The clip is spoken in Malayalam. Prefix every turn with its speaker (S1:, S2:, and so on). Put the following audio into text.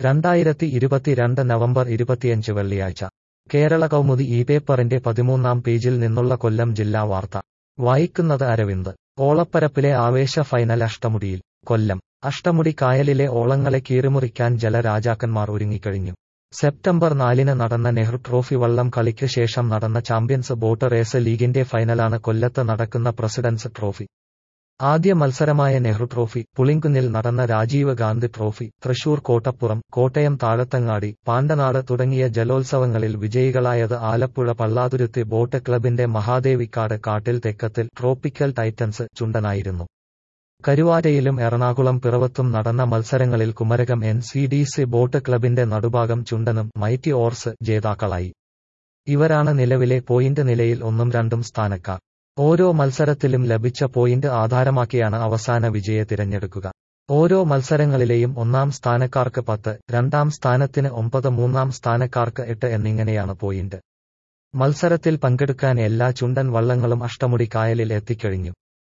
S1: രണ്ടായിരത്തി ഇരുപത്തിരണ്ട് നവംബർ ഇരുപത്തിയഞ്ച് വെള്ളിയാഴ്ച കേരള കൗമുദി ഈ പേപ്പറിന്റെ പതിമൂന്നാം പേജിൽ നിന്നുള്ള കൊല്ലം ജില്ലാ വാർത്ത വായിക്കുന്നത് അരവിന്ദ് ഓളപ്പരപ്പിലെ ആവേശ ഫൈനൽ അഷ്ടമുടിയിൽ കൊല്ലം അഷ്ടമുടി കായലിലെ ഓളങ്ങളെ കീറിമുറിക്കാൻ ജലരാജാക്കന്മാർ ഒരുങ്ങിക്കഴിഞ്ഞു സെപ്റ്റംബർ നാലിന് നടന്ന നെഹ്റു ട്രോഫി വള്ളം കളിക്ക് ശേഷം നടന്ന ചാമ്പ്യൻസ് ബോട്ട് റേസ് ലീഗിന്റെ ഫൈനലാണ് കൊല്ലത്ത് നടക്കുന്ന പ്രസിഡൻസ് ട്രോഫി ആദ്യ മത്സരമായ നെഹ്റു ട്രോഫി പുളിങ്കുന്നിൽ നടന്ന രാജീവ് ഗാന്ധി ട്രോഫി തൃശൂർ കോട്ടപ്പുറം കോട്ടയം താഴത്തങ്ങാടി പാണ്ടനാട് തുടങ്ങിയ ജലോത്സവങ്ങളിൽ വിജയികളായത് ആലപ്പുഴ പള്ളാതുരുത്തി ബോട്ട് ക്ലബിന്റെ മഹാദേവിക്കാട് കാട്ടിൽ തെക്കത്തിൽ ട്രോപ്പിക്കൽ ടൈറ്റൻസ് ചുണ്ടനായിരുന്നു കരുവാരയിലും എറണാകുളം പിറവത്തും നടന്ന മത്സരങ്ങളിൽ Kumarakom N C D C boat ക്ലബിന്റെ നടുഭാഗം ചുണ്ടനും മൈറ്റി ഓർസ് ജേതാക്കളായി ഇവരാണ് നിലവിലെ പോയിന്റ് നിലയിൽ ഒന്നും രണ്ടും സ്ഥാനക്കാർ ഓരോ മത്സരത്തിലും ലഭിച്ച പോയിന്റ് ആധാരമാക്കിയാണ് അവസാന വിജയെ തിരഞ്ഞെടുക്കുക ഓരോ മത്സരങ്ങളിലെയും ഒന്നാം സ്ഥാനക്കാർക്ക് പത്ത് രണ്ടാം സ്ഥാനത്തിന് ഒമ്പത് മൂന്നാം സ്ഥാനക്കാർക്ക് എട്ട് എന്നിങ്ങനെയാണ് പോയിന്റ് മത്സരത്തിൽ പങ്കെടുക്കാൻ എല്ലാ ചുണ്ടൻ വള്ളങ്ങളും അഷ്ടമുടി കായലിൽ എത്തിക്കഴിഞ്ഞു